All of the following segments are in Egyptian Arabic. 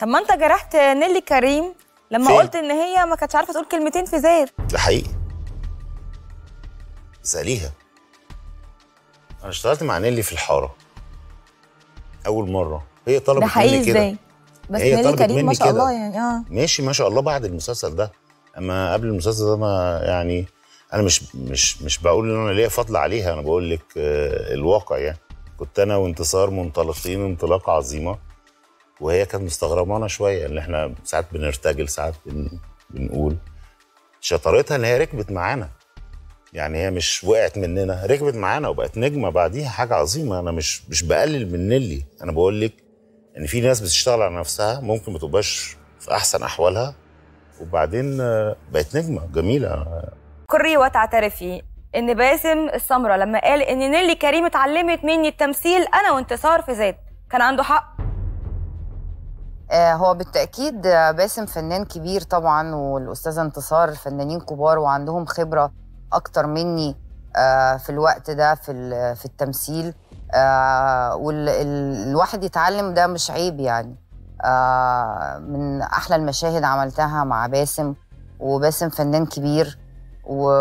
طب ما انت جرحت نيلي كريم لما فين؟ قلت ان هي ما كانتش عارفه تقول كلمتين في زير ده حقيقي اسأليها انا اشتغلت مع نيلي في الحارة اول مرة هي طلبت ده حقيقي مني كده ازاي بس هي نيلي طلبت كريم ما مني شاء كده. الله يعني اه ماشي ما شاء الله بعد المسلسل ده اما قبل المسلسل ده ما يعني انا مش مش مش بقول ان انا ليا فضل عليها انا بقول لك آه، الواقع يعني كنت انا وانتصار منطلقين انطلاقه عظيمه وهي كانت مستغربانه شويه ان احنا ساعات بنرتجل ساعات بن بنقول شطارتها ان هي ركبت معانا يعني هي مش وقعت مننا ركبت معانا وبقت نجمه بعديها حاجه عظيمه انا مش مش بقلل من نيلي انا بقول لك ان في ناس بتشتغل على نفسها ممكن ما تبقاش في احسن احوالها وبعدين آه، بقت نجمه جميله قري وتعترفي ان باسم السمره لما قال ان نيلي كريم اتعلمت مني التمثيل انا وانتصار في ذات كان عنده حق آه، هو بالتأكيد آه، باسم فنان كبير طبعا والأستاذة انتصار فنانين كبار وعندهم خبرة أكتر مني آه، في الوقت ده في ال- في التمثيل والواحد يتعلم ده مش عيب يعني آه، من أحلى المشاهد عملتها مع باسم وباسم فنان كبير و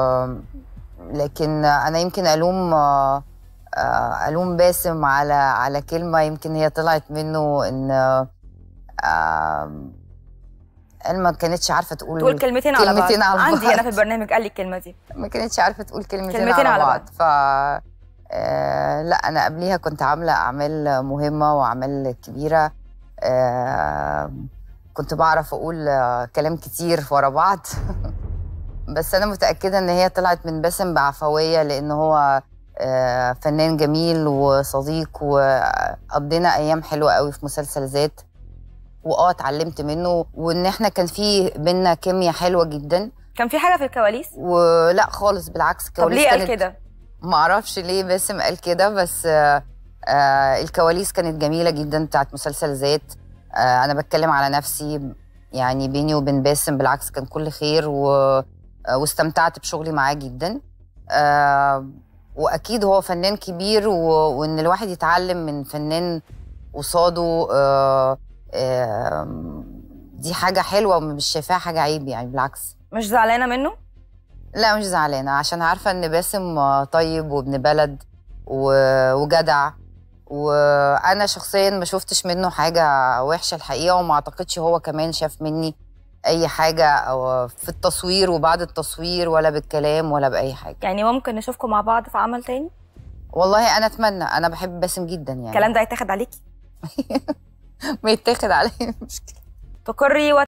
لكن أنا يمكن ألوم آه، آه، ألوم باسم على على كلمة يمكن هي طلعت منه إن آم، انا ما كانتش عارفه تقول تقول كلمتين على بعض كلمتين على عندي بعض. انا في البرنامج قال لي الكلمه دي ما كانتش عارفه تقول كلمتين, كلمتين على, على بعض, بعض. ف آه لا انا قبليها كنت عامله اعمال مهمه واعمال كبيره آه كنت بعرف اقول آه كلام كتير ورا بعض بس انا متاكده ان هي طلعت من باسم بعفويه لان هو آه فنان جميل وصديق وقضينا ايام حلوه قوي في مسلسل ذات واه اتعلمت منه وان احنا كان في بينا كيمياء حلوه جدا كان في حاجه في الكواليس ولا خالص بالعكس طب الكواليس ليه قال كانت- كده ما اعرفش ليه باسم قال كده بس آه آه الكواليس كانت جميله جدا بتاعت مسلسل ذات آه انا بتكلم على نفسي يعني بيني وبين باسم بالعكس كان كل خير و آه، واستمتعت بشغلي معاه جدا آه واكيد هو فنان كبير و... وان الواحد يتعلم من فنان قصاده آه آه دي حاجه حلوه ومش شايفاها حاجه عيب يعني بالعكس مش زعلانه منه لا مش زعلانة عشان عارفة إن باسم آه، طيب وابن بلد و- وجدع وأنا شخصيا ما شفتش منه حاجة وحشة الحقيقة وما أعتقدش هو كمان شاف مني أي حاجة أو في التصوير وبعد التصوير ولا بالكلام ولا بأي حاجة يعني ممكن نشوفكم مع بعض في عمل تاني والله أنا أتمنى أنا بحب باسم جدا يعني الكلام ده هيتاخد عليكي ما يتاخد عليه مشكلة تقري